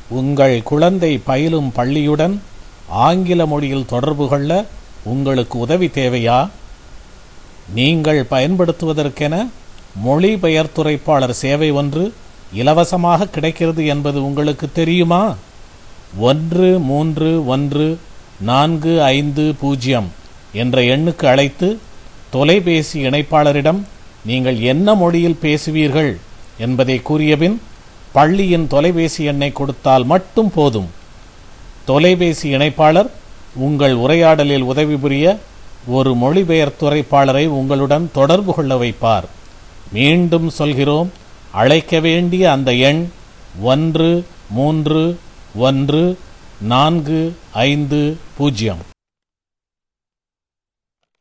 உங்கள் குழந்தை பயிலும் பள்ளியுடன் ஆங்கில மொழியில் தொடர்பு கொள்ள உங்களுக்கு உதவி தேவையா நீங்கள் பயன்படுத்துவதற்கென மொழிபெயர்த்துரைப்பாளர் சேவை ஒன்று இலவசமாக கிடைக்கிறது என்பது உங்களுக்கு தெரியுமா ஒன்று மூன்று ஒன்று நான்கு ஐந்து பூஜ்ஜியம் என்ற எண்ணுக்கு அழைத்து தொலைபேசி இணைப்பாளரிடம் நீங்கள் என்ன மொழியில் பேசுவீர்கள் என்பதை கூறியபின் பள்ளியின் தொலைபேசி எண்ணை கொடுத்தால் மட்டும் போதும் தொலைபேசி இணைப்பாளர் உங்கள் உரையாடலில் உதவி புரிய ஒரு மொழிபெயர்த்துரைப்பாளரை உங்களுடன் தொடர்பு கொள்ள வைப்பார் மீண்டும் சொல்கிறோம் அழைக்க வேண்டிய அந்த எண் ஒன்று மூன்று ஒன்று நான்கு ஐந்து பூஜ்ஜியம்